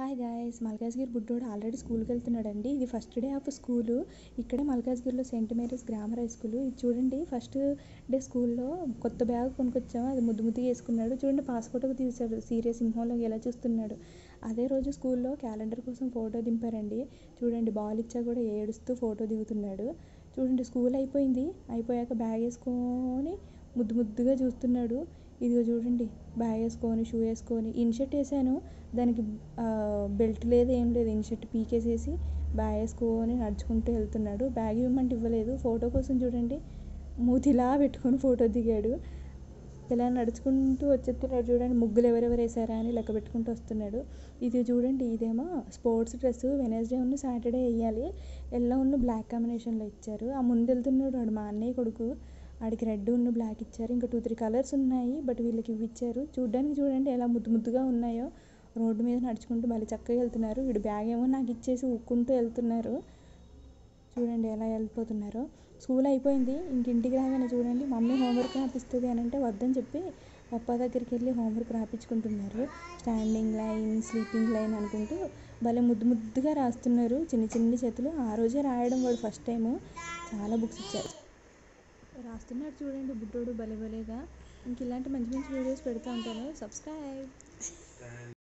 hi guys Malkajgiri బుడ్డోడు already స్కూల్కి వెళ్తున్నాడండి ఇది ఫస్ట్ డే ఆఫ్ స్కూలు ఇక్కడే మల్కాజ్గిరిలో Saint Mary's grammar high school ఇది చూడండి ఫస్ట్ డే స్కూల్లో కొత్త బ్యాగ్ కొనుక్కొచ్చాము అది ముద్దు ముద్దుగా వేసుకున్నాడు చూడండి పాస్ ఫోటోకి తీశాడు సీరియస్ సింహంలో ఎలా చూస్తున్నాడు అదే రోజు స్కూల్లో క్యాలెండర్ కోసం ఫోటో దింపారండి చూడండి బాల్ ఇచ్చా కూడా ఏడుస్తూ ఫోటో దిగుతున్నాడు చూడండి స్కూల్ అయిపోయింది అయిపోయాక బ్యాగ్ వేసుకొని ముద్దు ముద్దుగా చూస్తున్నాడు ఇదిగో చూడండి బ్యాగ్ వేసుకొని షూ వేసుకొని ఇన్షర్ట్ వేసాను దానికి బెల్ట్ లేదు ఏం లేదు ఇన్షర్ట్ పీకేసేసి బ్యాగ్ వేసుకొని నడుచుకుంటూ వెళ్తున్నాడు బ్యాగ్ ఇవ్వమంటే ఇవ్వలేదు ఫోటో కోసం చూడండి మూతిలా పెట్టుకొని ఫోటో దిగాడు ఇలా నడుచుకుంటూ వచ్చేస్తున్నాడు చూడండి ముగ్గులు ఎవరెవరు వేసారా అని లెక్క పెట్టుకుంటూ వస్తున్నాడు ఇది చూడండి ఇదేమో స్పోర్ట్స్ డ్రెస్ వెనస్డే ఉన్న సాటర్డే వేయాలి ఎల్లో ఉన్న బ్లాక్ కాంబినేషన్లో ఇచ్చారు ఆ ముందు వెళ్తున్నాడు వాడు మా అన్నయ్య కొడుకు ఆడికి రెడ్ ఉన్న బ్లాక్ ఇచ్చారు ఇంకా టూ త్రీ కలర్స్ ఉన్నాయి బట్ వీళ్ళకి ఇవి ఇచ్చారు చూడడానికి చూడండి ఎలా ముద్దు ముద్దుగా ఉన్నాయో రోడ్డు మీద నడుచుకుంటూ మళ్ళీ చక్కగా వెళ్తున్నారు వీడు బ్యాగ్ ఏమో నాకు ఇచ్చేసి ఊక్కుంటూ వెళ్తున్నారు చూడండి ఎలా వెళ్ళిపోతున్నారో స్కూల్ అయిపోయింది ఇంక ఇంటికి రాగానే చూడండి మమ్మీ హోంవర్క్ రాపిస్తుంది అని అంటే వద్దని చెప్పి పప్పా దగ్గరికి వెళ్ళి హోంవర్క్ రాపించుకుంటున్నారు స్టాండింగ్ లైన్ స్లీపింగ్ లైన్ అనుకుంటూ భలే ముద్దు ముద్దుగా రాస్తున్నారు చిన్న చిన్ని చేతులు ఆ రోజే రాయడం వాడు ఫస్ట్ టైము చాలా బుక్స్ ఇచ్చారు రాస్తున్నాడు చూడండి బుడ్డోడు భలే భలేగా ఇంక ఇలాంటి మంచి మంచి వీడియోస్ పెడతా ఉంటాను సబ్స్క్రైబ్